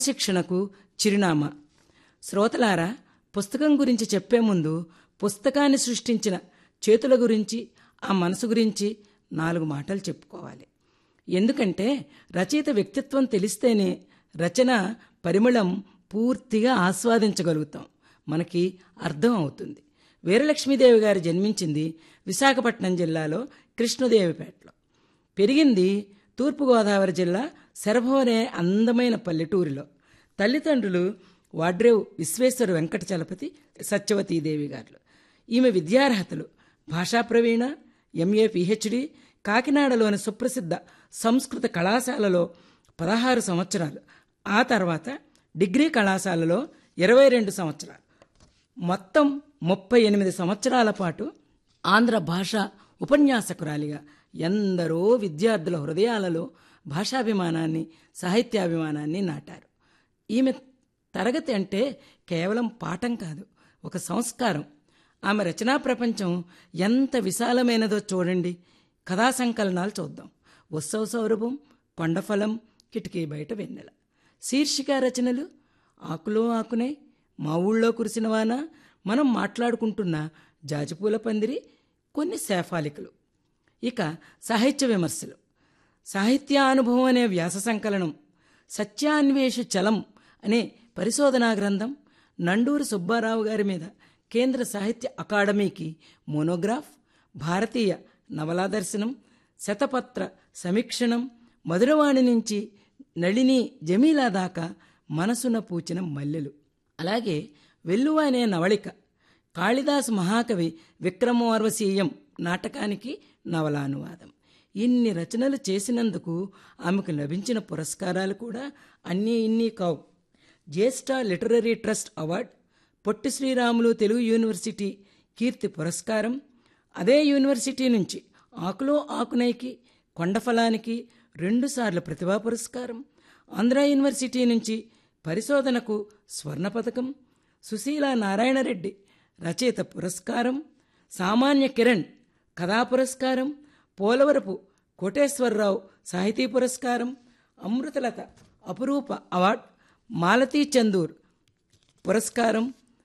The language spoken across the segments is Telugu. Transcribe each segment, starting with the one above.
శిక్షణకు చిరునామా శ్రోతలారా పుస్తకం గురించి చెప్పే ముందు పుస్తకాన్ని సృష్టించిన చేతుల గురించి ఆ మనసు గురించి నాలుగు మాటలు చెప్పుకోవాలి ఎందుకంటే రచయిత వ్యక్తిత్వం తెలిస్తేనే రచన పరిమళం పూర్తిగా ఆస్వాదించగలుగుతాం మనకి అర్థం అవుతుంది వీరలక్ష్మీదేవి గారు జన్మించింది విశాఖపట్నం జిల్లాలో కృష్ణదేవిపేటలో పెరిగింది తూర్పుగోదావరి జిల్లా శరభం అనే అందమైన పల్లెటూరిలో తల్లిదండ్రులు వాడ్రేవ్ విశ్వేశ్వర వెంకట చలపతి సత్యవతీదేవి గారు ఈమె విద్యార్హతలు భాషా ప్రవీణ ఎంఏ పిహెచ్డి కాకినాడలోని సుప్రసిద్ధ సంస్కృత కళాశాలలో పదహారు సంవత్సరాలు ఆ తర్వాత డిగ్రీ కళాశాలలో ఇరవై రెండు సంవత్సరాలు మొత్తం ముప్పై ఎనిమిది సంవత్సరాల పాటు ఆంధ్ర భాష ఉపన్యాసకురాలిగా ఎందరో విద్యార్థుల హృదయాలలో భాషాభిమానాన్ని సాహిత్యాభిమానాన్ని నాటారు ఈమె తరగతి అంటే కేవలం పాఠం కాదు ఒక సంస్కారం ఆమె రచనా ప్రపంచం ఎంత విశాలమైనదో చూడండి కథా సంకలనాలు చూద్దాం ఉత్సవ సౌరభం కొండఫలం కిటికీ బయట వెన్నెల శీర్షిక రచనలు ఆకులో ఆకునే మా ఊళ్ళో కురిసిన వాన మనం మాట్లాడుకుంటున్న జాజిపూల పందిరి కొన్ని శేఫాలికలు ఇక సాహిత్య విమర్శలు సాహిత్యానుభవం అనే వ్యాస సంకలనం సత్యాన్వేష చలం అనే పరిశోధనా గ్రంథం నండూరు సుబ్బారావు గారి మీద కేంద్ర సాహిత్య అకాడమీకి మోనోగ్రాఫ్ భారతీయ నవలా దర్శనం శతపత్ర సమీక్షణం మధురవాణి నుంచి నళిని జమీలా దాకా మనసున పూచిన మల్లెలు అలాగే వెల్లువ అనే నవళిక కాళిదాసు మహాకవి విక్రమోర్వశీయం నాటకానికి నవలానువాదం ఇన్ని రచనలు చేసినందుకు ఆమెకు లభించిన పురస్కారాలు కూడా అన్నీ ఇన్ని కావు Jyeshtha literary trust award Potti Sriramulu Telugu university కీర్తి పురస్కారం అదే యూనివర్సిటీ నుంచి ఆకులో ఆకునైకి కొండఫలానికి రెండుసార్లు ప్రతిభా పురస్కారం ఆంధ్ర యూనివర్సిటీ నుంచి పరిశోధనకు స్వర్ణ పథకం సుశీల నారాయణరెడ్డి రచయిత పురస్కారం సామాన్య కిరణ్ కథా పురస్కారం పోలవరపు కోటేశ్వరరావు సాహితీ పురస్కారం అమృతలత అపురూప అవార్డ్ మాలతీ చందూర్ పురస్కారం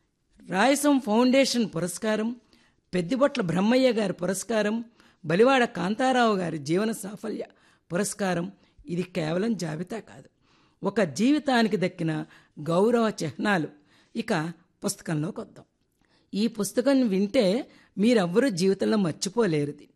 రాయసం ఫౌండేషన్ పురస్కారం పెద్దిబొట్ల బ్రహ్మయ్య గారి పురస్కారం బలివాడ కాంతారావు గారి జీవన సాఫల్య పురస్కారం ఇది కేవలం జాబితా కాదు ఒక జీవితానికి దక్కిన గౌరవ చిహ్నాలు ఇక పుస్తకంలోకి వద్దాం ఈ పుస్తకం వింటే మీరెవ్వరూ జీవితంలో మర్చిపోలేరు దీన్ని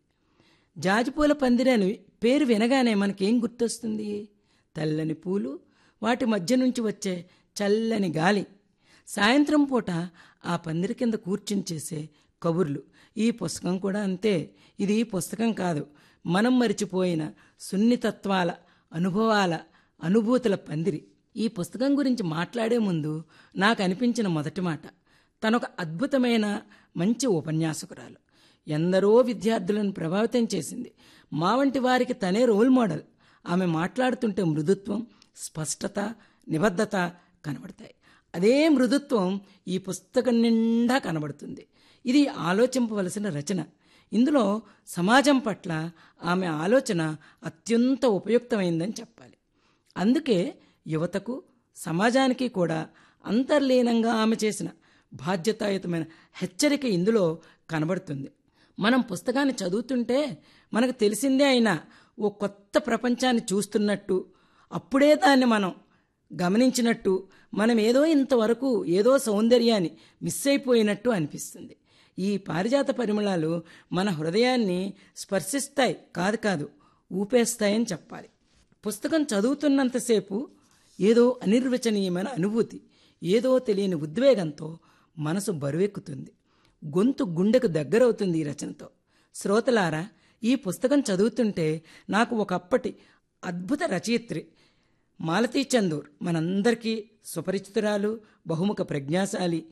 జాజిపూల పందిరి అని పేరు వినగానే మనకేం గుర్తొస్తుంది తెల్లని పూలు వాటి మధ్య నుంచి వచ్చే చల్లని గాలి సాయంత్రం పూట ఆ పందిరి కింద కూర్చుని చేసే కబుర్లు ఈ పుస్తకం కూడా అంతే ఇది పుస్తకం కాదు మనం మరిచిపోయిన సున్నితత్వాల అనుభవాల అనుభూతుల పందిరి ఈ పుస్తకం గురించి మాట్లాడే ముందు నాకు అనిపించిన మొదటి మాట తనొక అద్భుతమైన మంచి ఉపన్యాసకురాలు ఎందరో విద్యార్థులను ప్రభావితం చేసింది మా వంటి వారికి తనే రోల్ మోడల్ ఆమె మాట్లాడుతుంటే మృదుత్వం స్పష్టత నిబద్ధత కనబడతాయి అదే మృదుత్వం ఈ పుస్తకం నిండా కనబడుతుంది ఇది ఆలోచింపవలసిన రచన ఇందులో సమాజం పట్ల ఆమె ఆలోచన అత్యంత ఉపయుక్తమైందని చెప్పాలి అందుకే యువతకు సమాజానికి కూడా అంతర్లీనంగా ఆమె చేసిన బాధ్యతాయుతమైన హెచ్చరిక ఇందులో కనబడుతుంది మనం పుస్తకాన్ని చదువుతుంటే మనకు తెలిసిందే అయినా ఓ కొత్త ప్రపంచాన్ని చూస్తున్నట్టు అప్పుడే దాన్ని మనం గమనించినట్టు మనం ఏదో ఇంతవరకు ఏదో సౌందర్యాన్ని మిస్ అయిపోయినట్టు అనిపిస్తుంది ఈ పారిజాత పరిమళాలు మన హృదయాన్ని స్పర్శిస్తాయి కాదు కాదు ఊపేస్తాయని చెప్పాలి పుస్తకం చదువుతున్నంతసేపు ఏదో అనిర్వచనీయమైన అనుభూతి ఏదో తెలియని ఉద్వేగంతో మనసు బరువెక్కుతుంది గొంతు గుండెకు దగ్గరవుతుంది ఈ రచనతో శ్రోతలారా ఈ పుస్తకం చదువుతుంటే నాకు ఒకప్పటి అద్భుత రచయిత్రి మాలతీ చందూర్ మనందరికీ సుపరిచితురాలు బహుముఖ ప్రజ్ఞాశాలి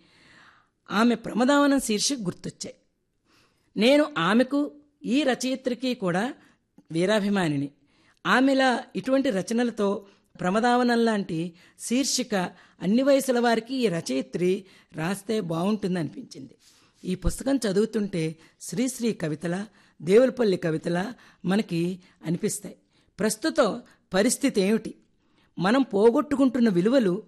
ఆమె ప్రమదావనం శీర్షిక గుర్తొచ్చాయి నేను ఆమెకు ఈ రచయిత్రికి కూడా వీరాభిమానిని ఆమెలా ఇటువంటి రచనలతో ప్రమదావనం లాంటి శీర్షిక అన్ని వయసుల వారికి ఈ రచయిత్రి రాస్తే బాగుంటుంది అనిపించింది ఈ పుస్తకం చదువుతుంటే శ్రీశ్రీ కవితల దేవులపల్లి కవితల మనకి అనిపిస్తాయి ప్రస్తుతం పరిస్థితి ఏమిటి మనం పోగొట్టుకుంటున్న విలువలు